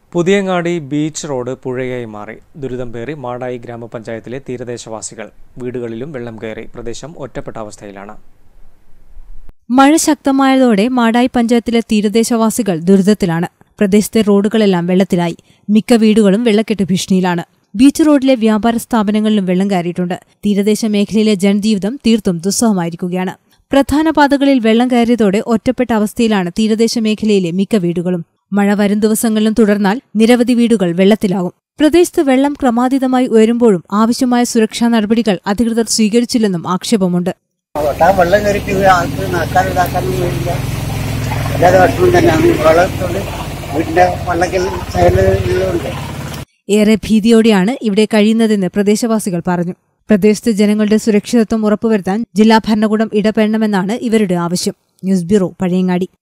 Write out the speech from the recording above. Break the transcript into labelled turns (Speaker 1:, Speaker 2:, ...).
Speaker 1: Puthiyangadi beach road പുഴയായി മാറി ദുരിതം പേറി മാടായി ഗ്രാമപഞ്ചായത്തിലെ തീരദേശവാസികൾ വീടുകളിലും വെള്ളം കയറി പ്രദേശം ഒറ്റപ്പെട്ട അവസ്ഥയിലാണ്
Speaker 2: മഴ ശക്തമായതോടെ മാടായി പഞ്ചായത്തിലെ തീരദേശവാസികൾ ദുരിതത്തിലാണ് പ്രദേശത്തെ റോഡുകളെല്ലാം വെള്ളത്തിലായി മിക്ക വീടുകളും വെള്ളക്കെട്ട് ഭീഷണിയിലാണ് ബീച്ച് റോഡിലെ വ്യാപാര സ്ഥാപനങ്ങളിലും വെള്ളം കയറിയിട്ടുണ്ട് തീരദേശ മേഖലയിലെ ജനജീവിതം തീർത്തും ദുസ്സഹമായിരിക്കുകയാണ് പ്രധാന പാതകളിൽ വെള്ളം കയറിയതോടെ ഒറ്റപ്പെട്ട അവസ്ഥയിലാണ് തീരദേശ മേഖലയിലെ മിക്ക വീടുകളും മഴ വരും ദിവസങ്ങളിലും തുടർന്നാൽ നിരവധി വീടുകൾ വെള്ളത്തിലാകും പ്രദേശത്ത് വെള്ളം ക്രമാതീതമായി ഉയരുമ്പോഴും ആവശ്യമായ സുരക്ഷാ നടപടികൾ അധികൃതർ സ്വീകരിച്ചില്ലെന്നും ആക്ഷേപമുണ്ട്
Speaker 3: ഒട്ടാ വെള്ളം കയറിയിട്ട് ആൾക്ക് നടക്കാനും ഇതാക്കാനൊന്നും ഇല്ല എല്ലാ വർഷവും തന്നെയാണ് വെള്ളത്തോണ്ട് വീടിന്റെ വള്ളക്കൽ സൈഡിലുണ്ട്
Speaker 2: ഏറെ ഭീതിയോടെയാണ് ഇവിടെ കഴിയുന്നതെന്ന് പ്രദേശവാസികൾ പറഞ്ഞു പ്രദേശത്തെ ജനങ്ങളുടെ സുരക്ഷിതത്വം ഉറപ്പുവരുത്താൻ ജില്ലാ ഭരണകൂടം ഇടപെടണമെന്നാണ് ഇവരുടെ ആവശ്യം ന്യൂസ് ബ്യൂറോ പഴയങ്ങാടി